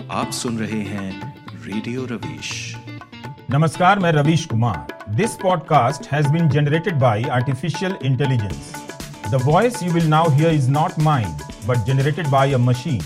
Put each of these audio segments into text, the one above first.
आप सुन रहे हैं रेडियो रवीश नमस्कार मैं Ravish Kumar this podcast has been generated by artificial intelligence the voice you will now hear is not mine but generated by a machine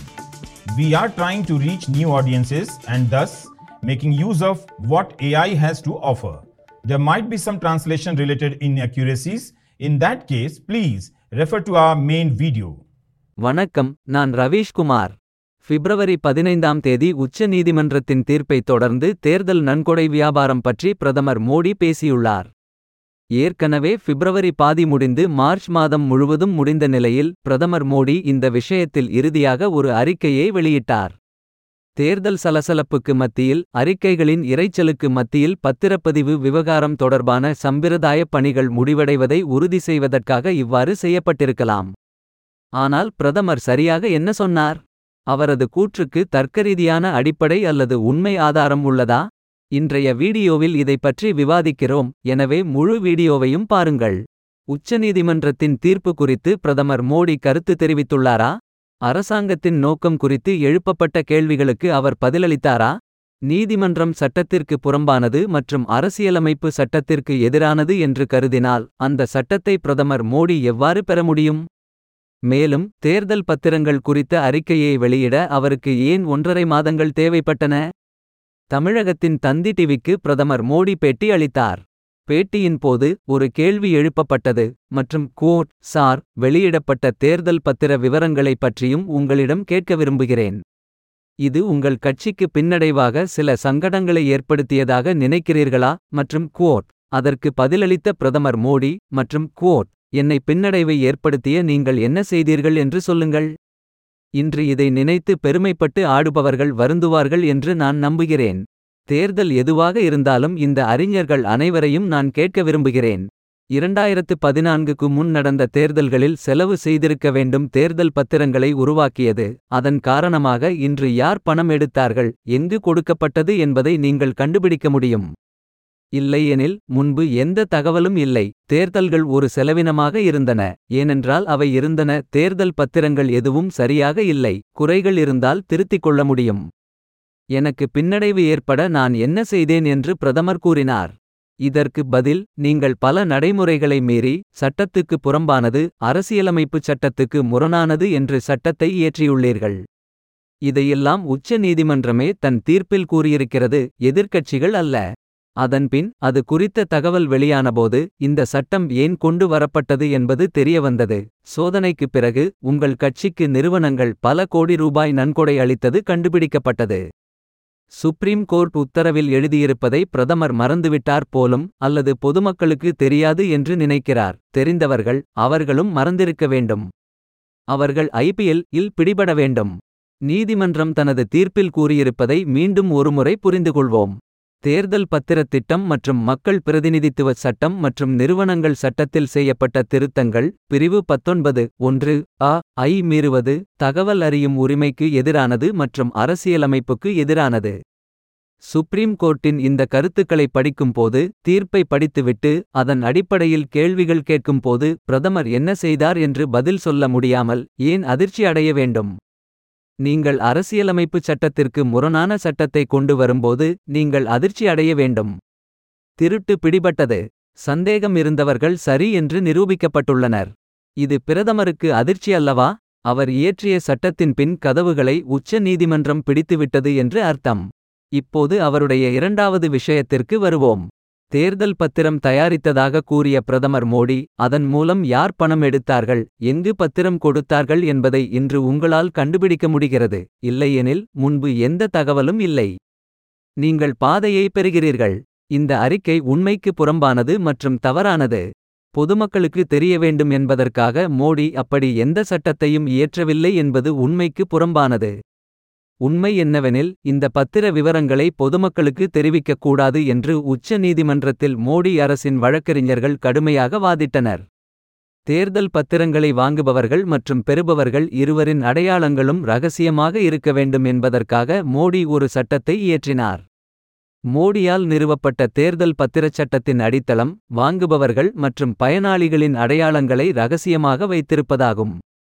we are trying to reach new audiences and thus making use of what AI has to offer. There might be some translation related inaccuracies. In that case, please refer to our main video. வணக்கம் நான் ரவீஷ்குமார் பிப்ரவரி பதினைந்தாம் தேதி உச்ச நீதிமன்றத்தின் தீர்ப்பைத் தொடர்ந்து தேர்தல் நன்கொடை வியாபாரம் பற்றி பிரதமர் மோடி பேசியுள்ளார் ஏற்கனவே பிப்ரவரி பாதி முடிந்து மார்ச் மாதம் முழுவதும் முடிந்த நிலையில் பிரதமர் மோடி இந்த விஷயத்தில் இறுதியாக ஒரு அறிக்கையை வெளியிட்டார் தேர்தல் சலசலப்புக்கு மத்தியில் அறிக்கைகளின் இரைச்சலுக்கு மத்தியில் பத்திரப்பதிவு விவகாரம் தொடர்பான சம்பிரதாய பணிகள் முடிவடைவதை உறுதி செய்வதற்காக இவ்வாறு செய்யப்பட்டிருக்கலாம் ஆனால் பிரதமர் சரியாக என்ன சொன்னார் அவரது கூற்றுக்கு தர்க்கரீதியான அடிப்படை அல்லது உண்மை ஆதாரம் உள்ளதா இன்றைய வீடியோவில் இதைப் பற்றி விவாதிக்கிறோம் எனவே முழு வீடியோவையும் பாருங்கள் உச்சநீதிமன்றத்தின் தீர்ப்பு குறித்து பிரதமர் மோடி கருத்து தெரிவித்துள்ளாரா அரசாங்கத்தின் நோக்கம் குறித்து எழுப்பப்பட்ட கேள்விகளுக்கு அவர் பதிலளித்தாரா நீதிமன்றம் சட்டத்திற்கு புறம்பானது மற்றும் அரசியலமைப்பு சட்டத்திற்கு எதிரானது என்று கருதினால் அந்த சட்டத்தை பிரதமர் மோடி எவ்வாறு பெற முடியும் மேலும் தேர்தல் பத்திரங்கள் குறித்த அறிக்கையை வெளியிட அவருக்கு ஏன் ஒன்றரை மாதங்கள் தேவைப்பட்டன தமிழகத்தின் தந்தி டிவிக்கு பிரதமர் மோடி பேட்டி அளித்தார் பேட்டியின் போது ஒரு கேள்வி எழுப்பப்பட்டது மற்றும் கோட் சார் வெளியிடப்பட்ட தேர்தல் பத்திர விவரங்களை பற்றியும் உங்களிடம் கேட்க விரும்புகிறேன் இது உங்கள் கட்சிக்கு பின்னடைவாக சில சங்கடங்களை ஏற்படுத்தியதாக நினைக்கிறீர்களா மற்றும் குவோட் அதற்கு பதிலளித்த பிரதமர் மோடி மற்றும் குவோட் என்னை பின்னடைவை ஏற்படுத்திய நீங்கள் என்ன செய்தீர்கள் என்று சொல்லுங்கள் இன்று இதை நினைத்து பெருமைப்பட்டு ஆடுபவர்கள் வருந்துவார்கள் என்று நான் நம்புகிறேன் தேர்தல் எதுவாக இருந்தாலும் இந்த அறிஞர்கள் அனைவரையும் நான் கேட்க விரும்புகிறேன் இரண்டாயிரத்து பதினான்குக்கு முன் நடந்த தேர்தல்களில் செலவு செய்திருக்க வேண்டும் தேர்தல் பத்திரங்களை உருவாக்கியது அதன் காரணமாக இன்று யார் பணம் எடுத்தார்கள் எங்கு கொடுக்கப்பட்டது என்பதை நீங்கள் கண்டுபிடிக்க முடியும் இல்லையெனில் முன்பு எந்த தகவலும் இல்லை தேர்தல்கள் ஒரு செலவினமாக இருந்தன ஏனென்றால் அவை இருந்தன தேர்தல் பத்திரங்கள் எதுவும் சரியாக இல்லை குறைகள் இருந்தால் திருத்திக் கொள்ள முடியும் எனக்கு பின்னடைவு ஏற்பட நான் என்ன செய்தேன் என்று பிரதமர் கூறினார் இதற்கு பதில் நீங்கள் பல நடைமுறைகளை மீறி சட்டத்துக்கு புறம்பானது அரசியலமைப்புச் சட்டத்துக்கு முரணானது என்று சட்டத்தை இயற்றியுள்ளீர்கள் இதையெல்லாம் உச்ச நீதிமன்றமே தன் தீர்ப்பில் கூறியிருக்கிறது எதிர்க்கட்சிகள் அல்ல அதன்பின் அது குறித்த தகவல் வெளியானபோது இந்த சட்டம் ஏன் கொண்டு வரப்பட்டது என்பது தெரியவந்தது சோதனைக்குப் பிறகு உங்கள் கட்சிக்கு நிறுவனங்கள் பல கோடி ரூபாய் நன்கொடை அளித்தது கண்டுபிடிக்கப்பட்டது சுப்ரீம் கோர்ட் உத்தரவில் எழுதியிருப்பதை பிரதமர் மறந்துவிட்டார் போலும் அல்லது பொதுமக்களுக்கு தெரியாது என்று நினைக்கிறார் தெரிந்தவர்கள் அவர்களும் மறந்திருக்க வேண்டும் அவர்கள் ஐபிஎல் இல் பிடிபட வேண்டும் நீதிமன்றம் தனது தீர்ப்பில் கூறியிருப்பதை மீண்டும் ஒருமுறை புரிந்துகொள்வோம் தேர்தல் பத்திரத் திட்டம் மற்றும் மக்கள் பிரதிநிதித்துவ சட்டம் மற்றும் நிறுவனங்கள் சட்டத்தில் செய்யப்பட்ட திருத்தங்கள் பிரிவு பத்தொன்பது ஒன்று அ ஐ மீறுவது தகவல் அறியும் உரிமைக்கு எதிரானது மற்றும் அரசியலமைப்புக்கு எதிரானது சுப்ரீம் கோர்ட்டின் இந்த கருத்துக்களை படிக்கும்போது தீர்ப்பை படித்துவிட்டு அதன் அடிப்படையில் கேள்விகள் கேட்கும்போது பிரதமர் என்ன செய்தார் என்று பதில் சொல்ல முடியாமல் ஏன் அதிர்ச்சி அடைய வேண்டும் நீங்கள் அரசியலமைப்பு சட்டத்திற்கு முரணான சட்டத்தை கொண்டு வரும்போது நீங்கள் அதிர்ச்சி அடைய வேண்டும் திருட்டு பிடிபட்டது சந்தேகம் இருந்தவர்கள் சரி என்று நிரூபிக்கப்பட்டுள்ளனர் இது பிரதமருக்கு அதிர்ச்சி அல்லவா அவர் இயற்றிய சட்டத்தின் பின் கதவுகளை உச்ச நீதிமன்றம் பிடித்துவிட்டது என்று அர்த்தம் இப்போது அவருடைய இரண்டாவது விஷயத்திற்கு வருவோம் தேர்தல் பத்திரம் தயாரித்ததாக கூறிய பிரதமர் மோடி அதன் மூலம் யார் பணம் எடுத்தார்கள் எங்கு பத்திரம் கொடுத்தார்கள் என்பதை இன்று உங்களால் கண்டுபிடிக்க முடிகிறது இல்லையெனில் முன்பு எந்த தகவலும் இல்லை நீங்கள் பாதையை பெறுகிறீர்கள் இந்த அறிக்கை உண்மைக்கு புறம்பானது மற்றும் தவறானது பொதுமக்களுக்கு தெரிய வேண்டும் என்பதற்காக மோடி அப்படி எந்த சட்டத்தையும் இயற்றவில்லை என்பது உண்மைக்கு புறம்பானது உண்மை என்னவெனில் இந்த பத்திர விவரங்களை பொதுமக்களுக்கு தெரிவிக்கக் கூடாது என்று உச்ச நீதிமன்றத்தில் மோடி அரசின் வழக்கறிஞர்கள் கடுமையாக வாதிட்டனர் தேர்தல் பத்திரங்களை வாங்குபவர்கள் மற்றும் பெறுபவர்கள் இருவரின் அடையாளங்களும் ரகசியமாக இருக்க வேண்டும் என்பதற்காக மோடி ஒரு சட்டத்தை இயற்றினார் மோடியால் நிறுவப்பட்ட தேர்தல் பத்திரச் சட்டத்தின் அடித்தளம் வாங்குபவர்கள் மற்றும் பயனாளிகளின் அடையாளங்களை ரகசியமாக வைத்திருப்பதாகும்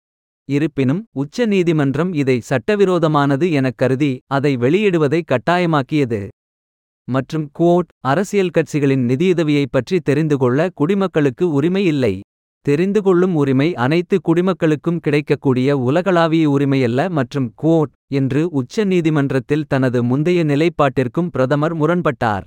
இருப்பினும் உச்ச நீதிமன்றம் இதை சட்டவிரோதமானது எனக் கருதி அதை வெளியிடுவதை கட்டாயமாக்கியது மற்றும் குவோட் அரசியல் கட்சிகளின் நிதியுதவியைப் பற்றி தெரிந்துகொள்ள குடிமக்களுக்கு உரிமை இல்லை தெரிந்துகொள்ளும் உரிமை அனைத்து குடிமக்களுக்கும் கிடைக்கக்கூடிய உலகளாவிய உரிமையல்ல மற்றும் குவோட் என்று உச்ச நீதிமன்றத்தில் தனது முந்தைய நிலைப்பாட்டிற்கும் பிரதமர் முரண்பட்டார்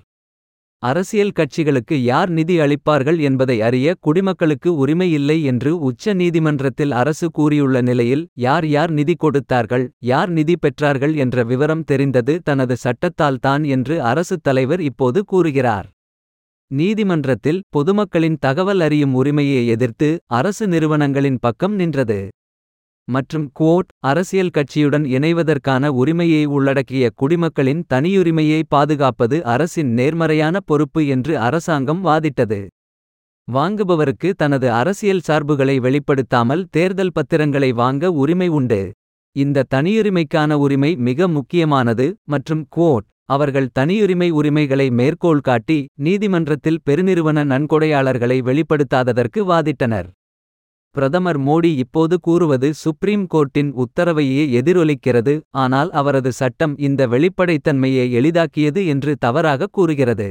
அரசியல் கட்சிகளுக்கு யார் நிதி அளிப்பார்கள் என்பதை அறிய குடிமக்களுக்கு உரிமை இல்லை என்று உச்ச நீதிமன்றத்தில் அரசு கூறியுள்ள நிலையில் யார் யார் நிதி கொடுத்தார்கள் யார் நிதி பெற்றார்கள் என்ற விவரம் தெரிந்தது தனது சட்டத்தால் தான் என்று அரசுத் தலைவர் இப்போது கூறுகிறார் நீதிமன்றத்தில் பொதுமக்களின் தகவல் அறியும் உரிமையை எதிர்த்து அரசு நிறுவனங்களின் பக்கம் நின்றது மற்றும் குவோட் அரசியல் கட்சியுடன் இணைவதற்கான உரிமையை உள்ளடக்கிய குடிமக்களின் தனியுரிமையை பாதுகாப்பது அரசின் நேர்மறையான பொறுப்பு என்று அரசாங்கம் வாதிட்டது வாங்குபவருக்கு தனது அரசியல் சார்புகளை வெளிப்படுத்தாமல் தேர்தல் பத்திரங்களை வாங்க உரிமை உண்டு இந்த தனியுரிமைக்கான உரிமை மிக முக்கியமானது மற்றும் குவோட் அவர்கள் தனியுரிமை உரிமைகளை மேற்கோள் காட்டி நீதிமன்றத்தில் பெருநிறுவன நன்கொடையாளர்களை வெளிப்படுத்தாததற்கு வாதிட்டனர் பிரதமர் மோடி இப்போது கூறுவது சுப்ரீம் கோர்ட்டின் உத்தரவையே எதிரொலிக்கிறது ஆனால் அவரது சட்டம் இந்த வெளிப்படைத்தன்மையை எளிதாக்கியது என்று தவறாக கூறுகிறது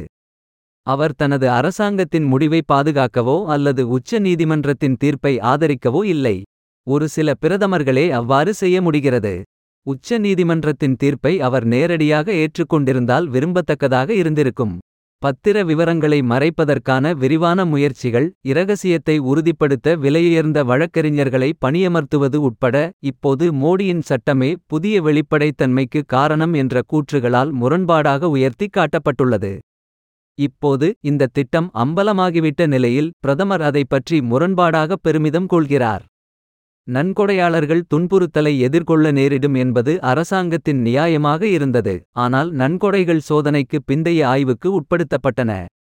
அவர் தனது அரசாங்கத்தின் முடிவை பாதுகாக்கவோ அல்லது உச்ச நீதிமன்றத்தின் தீர்ப்பை ஆதரிக்கவோ இல்லை ஒரு சில பிரதமர்களே அவ்வாறு செய்ய முடிகிறது உச்ச நீதிமன்றத்தின் தீர்ப்பை அவர் நேரடியாக ஏற்றுக்கொண்டிருந்தால் விரும்பத்தக்கதாக இருந்திருக்கும் பத்திர விவரங்களை மறைப்பதற்கான விரிவான முயற்சிகள் இரகசியத்தை உறுதிப்படுத்த விலையுயர்ந்த வழக்கறிஞர்களை பணியமர்த்துவது உட்பட இப்போது மோடியின் சட்டமே புதிய வெளிப்படைத்தன்மைக்கு காரணம் என்ற கூற்றுகளால் முரண்பாடாக உயர்த்தி காட்டப்பட்டுள்ளது இப்போது இந்த திட்டம் அம்பலமாகிவிட்ட நிலையில் பிரதமர் அதைப் பற்றி முரண்பாடாக பெருமிதம் கொள்கிறார் நன்கொடையாளர்கள் துன்புறுத்தலை எதிர்கொள்ள நேரிடும் என்பது அரசாங்கத்தின் நியாயமாக இருந்தது ஆனால் நன்கொடைகள் சோதனைக்கு பிந்தைய ஆய்வுக்கு உட்படுத்தப்பட்டன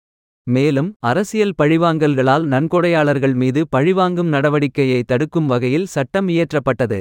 மேலும் அரசியல் பழிவாங்கல்களால் நன்கொடையாளர்கள் மீது பழிவாங்கும் நடவடிக்கையை தடுக்கும் வகையில் சட்டம் இயற்றப்பட்டது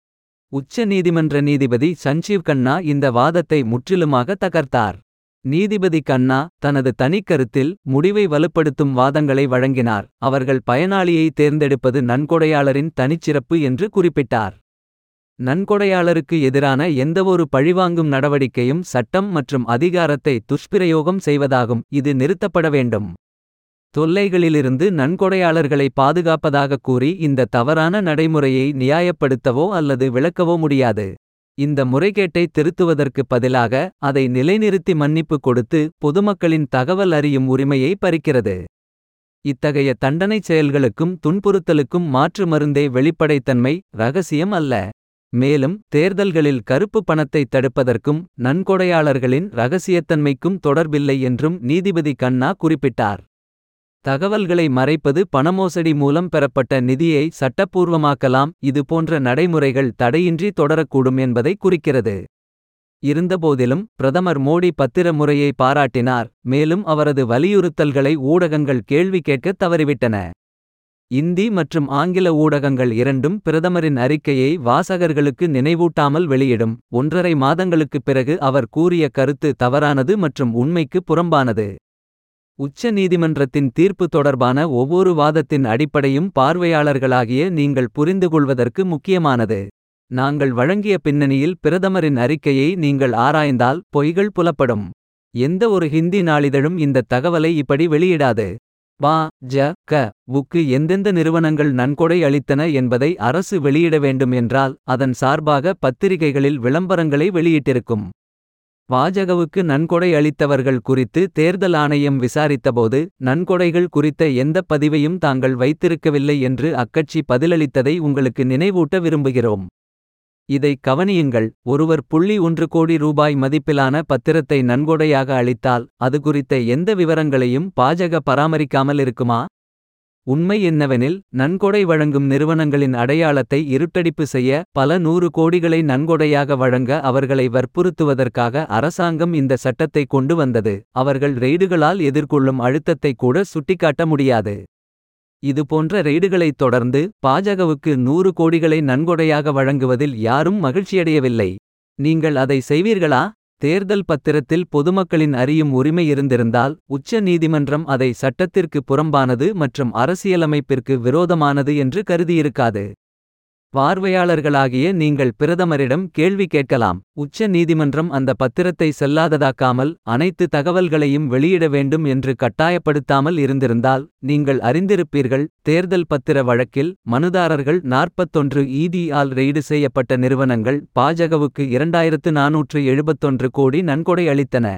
உச்ச நீதிமன்ற நீதிபதி சஞ்சீவ் கண்ணா இந்த வாதத்தை முற்றிலுமாக தகர்த்தார் நீதிபதி கண்ணா தனது தனிக்கருத்தில் முடிவை வலுப்படுத்தும் வாதங்களை வழங்கினார் அவர்கள் பயனாளியை தேர்ந்தெடுப்பது நன்கொடையாளரின் தனிச்சிறப்பு என்று குறிப்பிட்டார் நன்கொடையாளருக்கு எதிரான எந்தவொரு பழிவாங்கும் நடவடிக்கையும் சட்டம் மற்றும் அதிகாரத்தை துஷ்பிரயோகம் செய்வதாகும் இது நிறுத்தப்பட வேண்டும் தொல்லைகளிலிருந்து நன்கொடையாளர்களை பாதுகாப்பதாக கூறி இந்த தவறான நடைமுறையை நியாயப்படுத்தவோ அல்லது விளக்கவோ முடியாது இந்த முறைகேட்டை திருத்துவதற்கு பதிலாக அதை நிலைநிறுத்தி மன்னிப்பு கொடுத்து பொதுமக்களின் தகவல் அறியும் உரிமையை பறிக்கிறது இத்தகைய தண்டனைச் செயல்களுக்கும் துன்புறுத்தலுக்கும் மாற்று மருந்தே வெளிப்படைத்தன்மை ரகசியம் அல்ல மேலும் தேர்தல்களில் கருப்பு பணத்தை தடுப்பதற்கும் நன்கொடையாளர்களின் ரகசியத்தன்மைக்கும் தொடர்பில்லை என்றும் நீதிபதி கண்ணா குறிப்பிட்டார் தகவல்களை மறைப்பது பணமோசடி மூலம் பெறப்பட்ட நிதியை சட்டப்பூர்வமாக்கலாம் இது போன்ற நடைமுறைகள் தடையின்றி தொடரக்கூடும் என்பதை குறிக்கிறது இருந்தபோதிலும் பிரதமர் மோடி பத்திர முறையை பாராட்டினார் மேலும் அவரது வலியுறுத்தல்களை ஊடகங்கள் கேள்வி கேட்க தவறிவிட்டன இந்தி மற்றும் ஆங்கில ஊடகங்கள் இரண்டும் பிரதமரின் அறிக்கையை வாசகர்களுக்கு நினைவூட்டாமல் வெளியிடும் ஒன்றரை மாதங்களுக்குப் பிறகு அவர் கூறிய கருத்து தவறானது மற்றும் உண்மைக்கு புறம்பானது உச்ச நீதிமன்றத்தின் தீர்ப்பு தொடர்பான ஒவ்வொரு வாதத்தின் அடிப்படையும் பார்வையாளர்களாகிய நீங்கள் புரிந்துகொள்வதற்கு முக்கியமானது நாங்கள் வழங்கிய பின்னணியில் பிரதமரின் அறிக்கையை நீங்கள் ஆராய்ந்தால் பொய்கள் புலப்படும் எந்த ஒரு ஹிந்தி நாளிதழும் இந்த தகவலை இப்படி வெளியிடாது பா ஜ க வுக்கு எந்தெந்த நிறுவனங்கள் நன்கொடை அளித்தன என்பதை அரசு வெளியிட வேண்டும் என்றால் அதன் சார்பாக பத்திரிகைகளில் விளம்பரங்களை வெளியிட்டிருக்கும் பாஜகவுக்கு நன்கொடை அளித்தவர்கள் குறித்து தேர்தல் ஆணையம் விசாரித்தபோது நன்கொடைகள் குறித்த எந்த பதிவையும் தாங்கள் வைத்திருக்கவில்லை என்று அக்கட்சி பதிலளித்ததை உங்களுக்கு நினைவூட்ட விரும்புகிறோம் இதை கவனியுங்கள் ஒருவர் புள்ளி ஒன்று கோடி ரூபாய் மதிப்பிலான பத்திரத்தை நன்கொடையாக அளித்தால் அது குறித்த எந்த விவரங்களையும் பாஜக பராமரிக்காமல் இருக்குமா உண்மை என்னவெனில் நன்கொடை வழங்கும் நிறுவனங்களின் அடையாளத்தை இருட்டடிப்பு செய்ய பல நூறு கோடிகளை நன்கொடையாக வழங்க அவர்களை வற்புறுத்துவதற்காக அரசாங்கம் இந்த சட்டத்தை கொண்டு வந்தது அவர்கள் ரெய்டுகளால் எதிர்கொள்ளும் அழுத்தத்தை கூட சுட்டிக்காட்ட முடியாது இதுபோன்ற ரெய்டுகளைத் தொடர்ந்து பாஜகவுக்கு நூறு கோடிகளை நன்கொடையாக வழங்குவதில் யாரும் மகிழ்ச்சியடையவில்லை நீங்கள் அதை செய்வீர்களா தேர்தல் பத்திரத்தில் பொதுமக்களின் அறியும் உரிமை இருந்திருந்தால் உச்ச நீதிமன்றம் அதை சட்டத்திற்கு புறம்பானது மற்றும் அரசியலமைப்பிற்கு விரோதமானது என்று கருதியிருக்காது பார்வையாளர்களாகிய நீங்கள் பிரதமரிடம் கேள்வி கேட்கலாம் உச்ச நீதிமன்றம் அந்த பத்திரத்தை செல்லாததாக்காமல் அனைத்து தகவல்களையும் வெளியிட வேண்டும் என்று கட்டாயப்படுத்தாமல் இருந்திருந்தால் நீங்கள் அறிந்திருப்பீர்கள் தேர்தல் பத்திர வழக்கில் மனுதாரர்கள் நாற்பத்தொன்று ஈடியால் ரெய்டு செய்யப்பட்ட நிறுவனங்கள் பாஜகவுக்கு இரண்டாயிரத்து நாநூற்று எழுபத்தொன்று கோடி நன்கொடை அளித்தன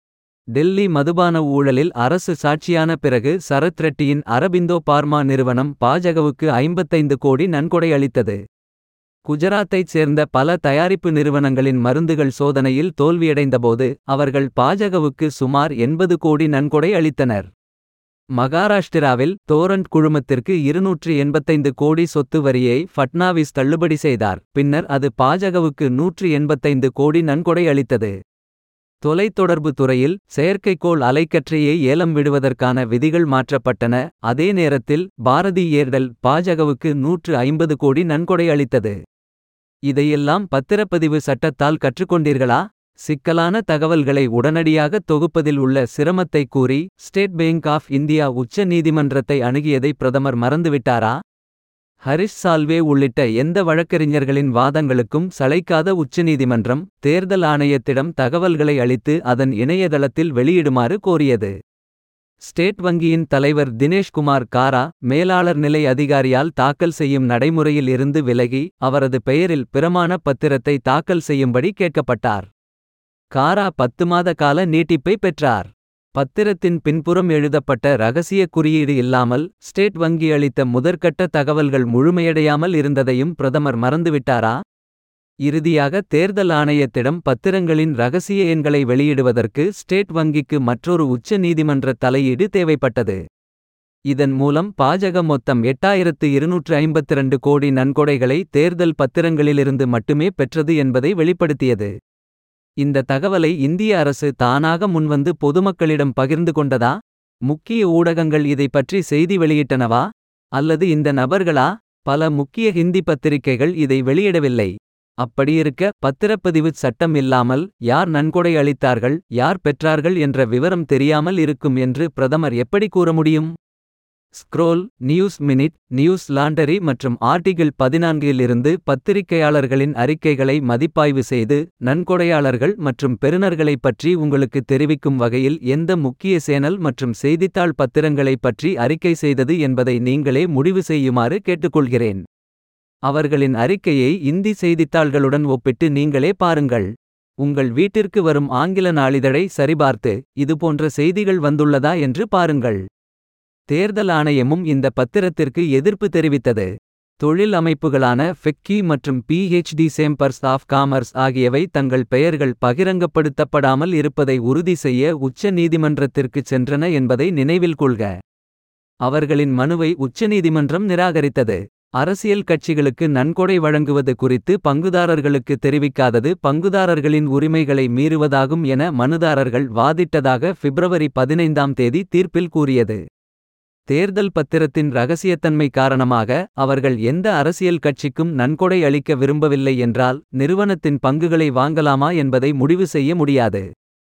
டெல்லி மதுபான ஊழலில் அரசு சாட்சியான பிறகு சரத் ரெட்டியின் அரபிந்தோ பார்மா நிறுவனம் பாஜகவுக்கு ஐம்பத்தைந்து கோடி நன்கொடை அளித்தது குஜராத்தைச் சேர்ந்த பல தயாரிப்பு நிறுவனங்களின் மருந்துகள் சோதனையில் தோல்வியடைந்தபோது அவர்கள் பாஜகவுக்கு சுமார் எண்பது கோடி நன்கொடை அளித்தனர் மகாராஷ்டிராவில் தோரண்ட் குழுமத்திற்கு இருநூற்று எண்பத்தைந்து கோடி சொத்து வரியை ஃபட்னாவிஸ் தள்ளுபடி செய்தார் பின்னர் அது பாஜகவுக்கு நூற்று எண்பத்தைந்து கோடி நன்கொடை அளித்தது தொலைத்தொடர்பு துறையில் செயற்கைக்கோள் அலைக்கற்றையை ஏலம் விடுவதற்கான விதிகள் மாற்றப்பட்டன அதே நேரத்தில் பாரதி ஏர்டெல் பாஜகவுக்கு நூற்று ஐம்பது கோடி நன்கொடை அளித்தது இதையெல்லாம் பத்திரப்பதிவு சட்டத்தால் கற்றுக்கொண்டீர்களா சிக்கலான தகவல்களை உடனடியாக தொகுப்பதில் உள்ள சிரமத்தை கூறி ஸ்டேட் பேங்க் ஆஃப் இந்தியா உச்ச நீதிமன்றத்தை அணுகியதை பிரதமர் மறந்துவிட்டாரா ஹரிஷ் சால்வே உள்ளிட்ட எந்த வழக்கறிஞர்களின் வாதங்களுக்கும் சளைக்காத உச்சநீதிமன்றம் தேர்தல் ஆணையத்திடம் தகவல்களை அளித்து அதன் இணையதளத்தில் வெளியிடுமாறு கோரியது ஸ்டேட் வங்கியின் தலைவர் தினேஷ்குமார் காரா மேலாளர் நிலை அதிகாரியால் தாக்கல் செய்யும் நடைமுறையில் இருந்து விலகி அவரது பெயரில் பிரமாண பத்திரத்தை தாக்கல் செய்யும்படி கேட்கப்பட்டார் காரா பத்து மாத கால நீட்டிப்பை பெற்றார் பத்திரத்தின் பின்புறம் எழுதப்பட்ட ரகசிய குறியீடு இல்லாமல் ஸ்டேட் வங்கி அளித்த முதற்கட்ட தகவல்கள் முழுமையடையாமல் இருந்ததையும் பிரதமர் மறந்துவிட்டாரா இறுதியாக தேர்தல் ஆணையத்திடம் பத்திரங்களின் ரகசிய எண்களை வெளியிடுவதற்கு ஸ்டேட் வங்கிக்கு மற்றொரு உச்ச நீதிமன்ற தலையீடு தேவைப்பட்டது இதன் மூலம் பாஜக மொத்தம் எட்டாயிரத்து இருநூற்று ஐம்பத்திரண்டு கோடி நன்கொடைகளை தேர்தல் பத்திரங்களிலிருந்து மட்டுமே பெற்றது என்பதை வெளிப்படுத்தியது இந்த தகவலை இந்திய அரசு தானாக முன்வந்து பொதுமக்களிடம் பகிர்ந்து கொண்டதா முக்கிய ஊடகங்கள் இதை பற்றி செய்தி வெளியிட்டனவா அல்லது இந்த நபர்களா பல முக்கிய ஹிந்தி பத்திரிகைகள் இதை வெளியிடவில்லை அப்படியிருக்க பத்திரப்பதிவு சட்டம் இல்லாமல் யார் நன்கொடை அளித்தார்கள் யார் பெற்றார்கள் என்ற விவரம் தெரியாமல் இருக்கும் என்று பிரதமர் எப்படி கூற முடியும் scroll news minute news laundry மற்றும் ஆர்டிகிள் பதினான்கிலிருந்து பத்திரிகையாளர்களின் அறிக்கைகளை மதிப்பாய்வு செய்து நன்கொடையாளர்கள் மற்றும் பெறுநர்களைப் பற்றி உங்களுக்கு தெரிவிக்கும் வகையில் எந்த முக்கிய சேனல் மற்றும் செய்தித்தாள் பத்திரங்களைப் பற்றி அறிக்கை செய்தது என்பதை நீங்களே முடிவு செய்யுமாறு கேட்டுக்கொள்கிறேன் அவர்களின் அறிக்கையை இந்தி செய்தித்தாள்களுடன் ஒப்பிட்டு நீங்களே பாருங்கள் உங்கள் வீட்டிற்கு வரும் ஆங்கில நாளிதழை சரிபார்த்து இதுபோன்ற செய்திகள் வந்துள்ளதா என்று பாருங்கள் தேர்தல் ஆணையமும் இந்த பத்திரத்திற்கு எதிர்ப்பு தெரிவித்தது தொழில் அமைப்புகளான ஃபெக்கி மற்றும் பிஹெச்டி சேம்பர்ஸ் ஆஃப் காமர்ஸ் ஆகியவை தங்கள் பெயர்கள் பகிரங்கப்படுத்தப்படாமல் இருப்பதை உறுதி செய்ய உச்ச நீதிமன்றத்திற்குச் சென்றன என்பதை நினைவில் கொள்க அவர்களின் மனுவை உச்சநீதிமன்றம் நிராகரித்தது அரசியல் கட்சிகளுக்கு நன்கொடை வழங்குவது குறித்து பங்குதாரர்களுக்கு தெரிவிக்காதது பங்குதாரர்களின் உரிமைகளை மீறுவதாகும் என மனுதாரர்கள் வாதிட்டதாக பிப்ரவரி பதினைந்தாம் தேதி தீர்ப்பில் கூறியது தேர்தல் பத்திரத்தின் ரகசியத்தன்மை காரணமாக அவர்கள் எந்த அரசியல் கட்சிக்கும் நன்கொடை அளிக்க விரும்பவில்லை என்றால் நிறுவனத்தின் பங்குகளை வாங்கலாமா என்பதை முடிவு செய்ய முடியாது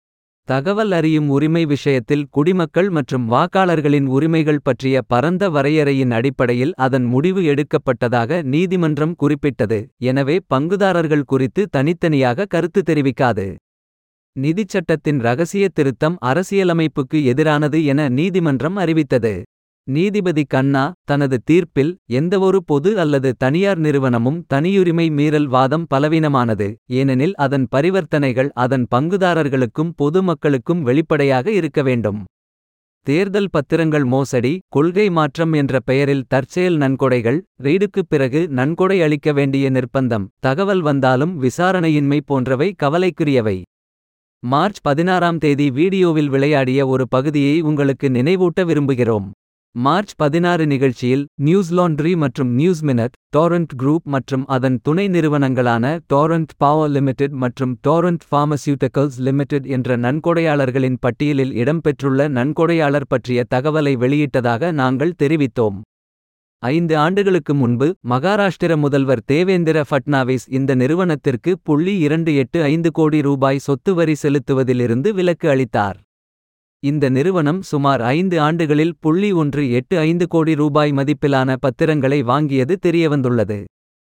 தகவல் அறியும் உரிமை விஷயத்தில் குடிமக்கள் மற்றும் வாக்காளர்களின் உரிமைகள் பற்றிய பரந்த வரையறையின் அடிப்படையில் அதன் முடிவு எடுக்கப்பட்டதாக நீதிமன்றம் குறிப்பிட்டது எனவே பங்குதாரர்கள் குறித்து தனித்தனியாக கருத்து தெரிவிக்காது நிதிச் சட்டத்தின் ரகசிய திருத்தம் அரசியலமைப்புக்கு எதிரானது என நீதிமன்றம் அறிவித்தது நீதிபதி கண்ணா தனது தீர்ப்பில் எந்தவொரு பொது அல்லது தனியார் நிறுவனமும் தனியுரிமை மீறல் வாதம் பலவீனமானது ஏனெனில் அதன் பரிவர்த்தனைகள் அதன் பங்குதாரர்களுக்கும் பொதுமக்களுக்கும் வெளிப்படையாக இருக்க வேண்டும் தேர்தல் பத்திரங்கள் மோசடி கொள்கை மாற்றம் என்ற பெயரில் தற்செயல் நன்கொடைகள் ரெய்டுக்குப் பிறகு நன்கொடை அளிக்க வேண்டிய நிர்பந்தம் தகவல் வந்தாலும் விசாரணையின்மை போன்றவை கவலைக்குரியவை மார்ச் பதினாறாம் தேதி வீடியோவில் விளையாடிய ஒரு பகுதியை உங்களுக்கு நினைவூட்ட விரும்புகிறோம் மார்ச் பதினாறு நிகழ்ச்சியில் நியூஸ் லாண்ட்ரி மற்றும் நியூஸ் மினட் டோரண்ட் குரூப் மற்றும் அதன் துணை நிறுவனங்களான டோரண்ட் பவர் லிமிடெட் மற்றும் டோரண்ட் பார்மசியூட்டிகல்ஸ் லிமிடெட் என்ற நன்கொடையாளர்களின் பட்டியலில் இடம்பெற்றுள்ள நன்கொடையாளர் பற்றிய தகவலை வெளியிட்டதாக நாங்கள் தெரிவித்தோம் ஐந்து ஆண்டுகளுக்கு முன்பு மகாராஷ்டிர முதல்வர் தேவேந்திர ஃபட்னாவிஸ் இந்த நிறுவனத்திற்கு புள்ளி இரண்டு எட்டு ஐந்து கோடி ரூபாய் சொத்து வரி செலுத்துவதிலிருந்து விலக்கு அளித்தார் இந்த நிறுவனம் சுமார் ஐந்து ஆண்டுகளில் புள்ளி ஒன்று எட்டு ஐந்து கோடி ரூபாய் மதிப்பிலான பத்திரங்களை வாங்கியது தெரியவந்துள்ளது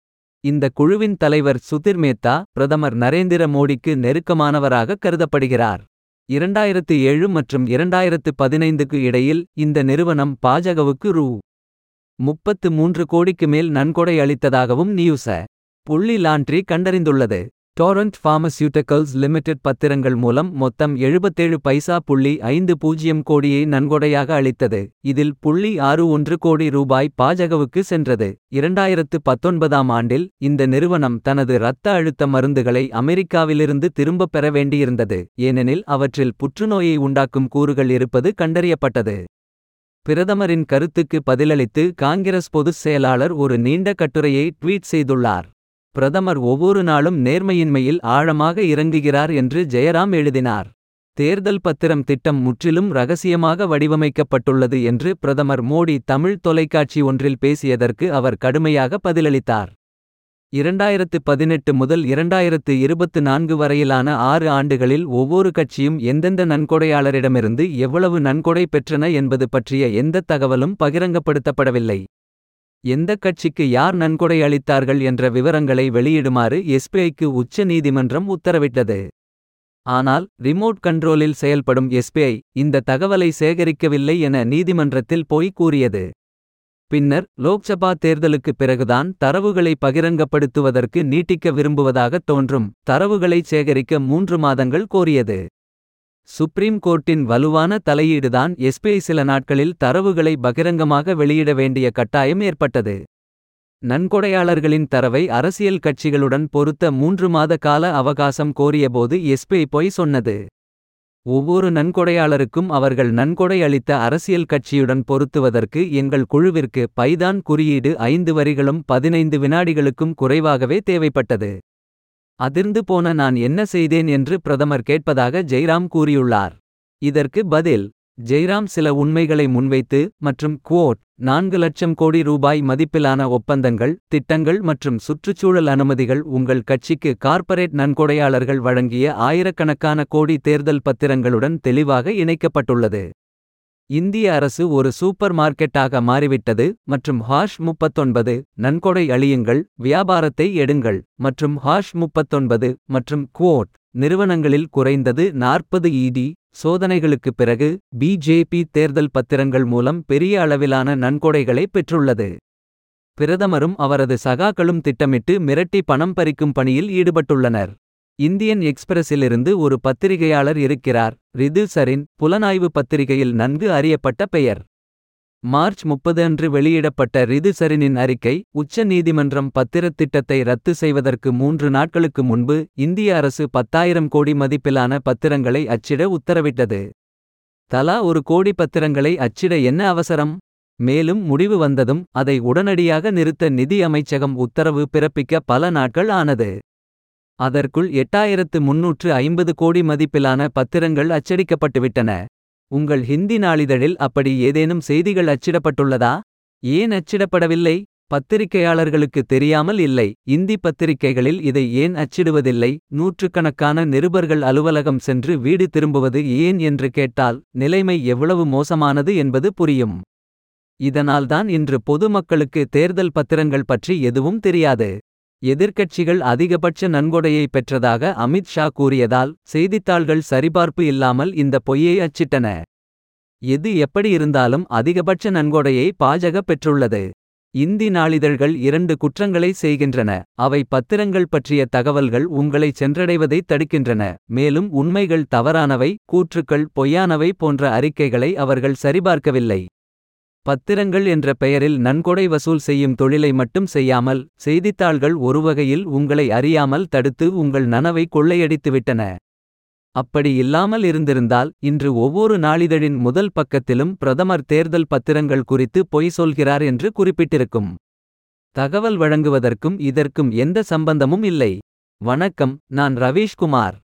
இந்த குழுவின் தலைவர் சுதிர் மேத்தா பிரதமர் நரேந்திர மோடிக்கு நெருக்கமானவராக கருதப்படுகிறார் இரண்டாயிரத்து ஏழு மற்றும் இரண்டாயிரத்து பதினைந்துக்கு இடையில் இந்த நிறுவனம் பாஜகவுக்கு ரூ முப்பத்து மூன்று கோடிக்கு மேல் நன்கொடை அளித்ததாகவும் நியூஸ புள்ளி லாண்ட்ரி கண்டறிந்துள்ளது டோரண்ட் பார்மசியூட்டிகல்ஸ் லிமிடெட் பத்திரங்கள் மூலம் மொத்தம் எழுபத்தேழு பைசா புள்ளி ஐந்து பூஜ்ஜியம் கோடியை நன்கொடையாக அளித்தது இதில் புள்ளி ஆறு ஒன்று கோடி ரூபாய் பாஜகவுக்கு சென்றது இரண்டாயிரத்து பத்தொன்பதாம் ஆண்டில் இந்த நிறுவனம் தனது இரத்த அழுத்த மருந்துகளை அமெரிக்காவிலிருந்து திரும்பப் பெற வேண்டியிருந்தது ஏனெனில் அவற்றில் புற்றுநோயை உண்டாக்கும் கூறுகள் இருப்பது கண்டறியப்பட்டது பிரதமரின் கருத்துக்கு பதிலளித்து காங்கிரஸ் பொதுச் செயலாளர் ஒரு நீண்ட கட்டுரையை ட்வீட் செய்துள்ளார் பிரதமர் ஒவ்வொரு நாளும் நேர்மையின்மையில் ஆழமாக இறங்குகிறார் என்று ஜெயராம் எழுதினார் தேர்தல் பத்திரம் திட்டம் முற்றிலும் ரகசியமாக வடிவமைக்கப்பட்டுள்ளது என்று பிரதமர் மோடி தமிழ் தொலைக்காட்சி ஒன்றில் பேசியதற்கு அவர் கடுமையாக பதிலளித்தார் இரண்டாயிரத்து பதினெட்டு முதல் இரண்டாயிரத்து இருபத்து நான்கு வரையிலான ஆறு ஆண்டுகளில் ஒவ்வொரு கட்சியும் எந்தெந்த நன்கொடையாளரிடமிருந்து எவ்வளவு நன்கொடை பெற்றன என்பது பற்றிய எந்தத் தகவலும் பகிரங்கப்படுத்தப்படவில்லை எந்த கட்சிக்கு யார் நன்கொடை அளித்தார்கள் என்ற விவரங்களை வெளியிடுமாறு எஸ்பிஐக்கு உச்ச நீதிமன்றம் உத்தரவிட்டது ஆனால் ரிமோட் கண்ட்ரோலில் செயல்படும் எஸ்பிஐ இந்த தகவலை சேகரிக்கவில்லை என நீதிமன்றத்தில் போய் கூறியது பின்னர் லோக்சபா தேர்தலுக்குப் பிறகுதான் தரவுகளை பகிரங்கப்படுத்துவதற்கு நீட்டிக்க விரும்புவதாகத் தோன்றும் தரவுகளை சேகரிக்க மூன்று மாதங்கள் கோரியது சுப்ரீம் கோர்ட்டின் வலுவான தலையீடுதான் எஸ்பிஐ சில நாட்களில் தரவுகளை பகிரங்கமாக வெளியிட வேண்டிய கட்டாயம் ஏற்பட்டது நன்கொடையாளர்களின் தரவை அரசியல் கட்சிகளுடன் பொருத்த மூன்று மாத கால அவகாசம் கோரியபோது எஸ்பிஐ பொய் சொன்னது ஒவ்வொரு நன்கொடையாளருக்கும் அவர்கள் நன்கொடை அளித்த அரசியல் கட்சியுடன் பொருத்துவதற்கு எங்கள் குழுவிற்கு பைதான் குறியீடு ஐந்து வரிகளும் பதினைந்து வினாடிகளுக்கும் குறைவாகவே தேவைப்பட்டது அதிர்ந்து போன நான் என்ன செய்தேன் என்று பிரதமர் கேட்பதாக ஜெய்ராம் கூறியுள்ளார் இதற்கு பதில் ஜெய்ராம் சில உண்மைகளை முன்வைத்து மற்றும் குவோட் நான்கு லட்சம் கோடி ரூபாய் மதிப்பிலான ஒப்பந்தங்கள் திட்டங்கள் மற்றும் சுற்றுச்சூழல் அனுமதிகள் உங்கள் கட்சிக்கு கார்ப்பரேட் நன்கொடையாளர்கள் வழங்கிய ஆயிரக்கணக்கான கோடி தேர்தல் பத்திரங்களுடன் தெளிவாக இணைக்கப்பட்டுள்ளது இந்திய அரசு ஒரு சூப்பர் மார்க்கெட்டாக மாறிவிட்டது மற்றும் ஹாஷ் முப்பத்தொன்பது நன்கொடை அழியுங்கள் வியாபாரத்தை எடுங்கள் மற்றும் ஹாஷ் முப்பத்தொன்பது மற்றும் குவோட் நிறுவனங்களில் குறைந்தது நாற்பது இடி சோதனைகளுக்குப் பிறகு பிஜேபி தேர்தல் பத்திரங்கள் மூலம் பெரிய அளவிலான நன்கொடைகளை பெற்றுள்ளது பிரதமரும் அவரது சகாக்களும் திட்டமிட்டு மிரட்டி பணம் பறிக்கும் பணியில் ஈடுபட்டுள்ளனர் இந்தியன் எக்ஸ்பிரஸிலிருந்து ஒரு பத்திரிகையாளர் இருக்கிறார் ரிது சரின் புலனாய்வு பத்திரிகையில் நன்கு அறியப்பட்ட பெயர் மார்ச் முப்பது அன்று வெளியிடப்பட்ட ரிது சரினின் அறிக்கை உச்ச நீதிமன்றம் பத்திரத் திட்டத்தை ரத்து செய்வதற்கு மூன்று நாட்களுக்கு முன்பு இந்திய அரசு பத்தாயிரம் கோடி மதிப்பிலான பத்திரங்களை அச்சிட உத்தரவிட்டது தலா ஒரு கோடி பத்திரங்களை அச்சிட என்ன அவசரம் மேலும் முடிவு வந்ததும் அதை உடனடியாக நிறுத்த நிதி அமைச்சகம் உத்தரவு பிறப்பிக்க பல நாட்கள் ஆனது அதற்குள் எட்டாயிரத்து முன்னூற்று ஐம்பது கோடி மதிப்பிலான பத்திரங்கள் அச்சடிக்கப்பட்டுவிட்டன உங்கள் ஹிந்தி நாளிதழில் அப்படி ஏதேனும் செய்திகள் அச்சிடப்பட்டுள்ளதா ஏன் அச்சிடப்படவில்லை பத்திரிகையாளர்களுக்கு தெரியாமல் இல்லை இந்தி பத்திரிகைகளில் இதை ஏன் அச்சிடுவதில்லை நூற்றுக்கணக்கான நிருபர்கள் அலுவலகம் சென்று வீடு திரும்புவது ஏன் என்று கேட்டால் நிலைமை எவ்வளவு மோசமானது என்பது புரியும் இதனால்தான் இன்று பொதுமக்களுக்கு தேர்தல் பத்திரங்கள் பற்றி எதுவும் தெரியாது எதிர்க்கட்சிகள் அதிகபட்ச நன்கொடையை பெற்றதாக அமித் ஷா கூறியதால் செய்தித்தாள்கள் சரிபார்ப்பு இல்லாமல் இந்த பொய்யை அச்சிட்டன எது எப்படி இருந்தாலும் அதிகபட்ச நன்கொடையை பாஜக பெற்றுள்ளது இந்தி நாளிதழ்கள் இரண்டு குற்றங்களை செய்கின்றன அவை பத்திரங்கள் பற்றிய தகவல்கள் உங்களை சென்றடைவதை தடுக்கின்றன மேலும் உண்மைகள் தவறானவை கூற்றுக்கள் பொய்யானவை போன்ற அறிக்கைகளை அவர்கள் சரிபார்க்கவில்லை பத்திரங்கள் என்ற பெயரில் நன்கொடை வசூல் செய்யும் தொழிலை மட்டும் செய்யாமல் செய்தித்தாள்கள் ஒருவகையில் உங்களை அறியாமல் தடுத்து உங்கள் நனவை கொள்ளையடித்துவிட்டன அப்படி இல்லாமல் இருந்திருந்தால் இன்று ஒவ்வொரு நாளிதழின் முதல் பக்கத்திலும் பிரதமர் தேர்தல் பத்திரங்கள் குறித்து பொய் சொல்கிறார் என்று குறிப்பிட்டிருக்கும் தகவல் வழங்குவதற்கும் இதற்கும் எந்த சம்பந்தமும் இல்லை வணக்கம் நான் ரவீஷ்குமார்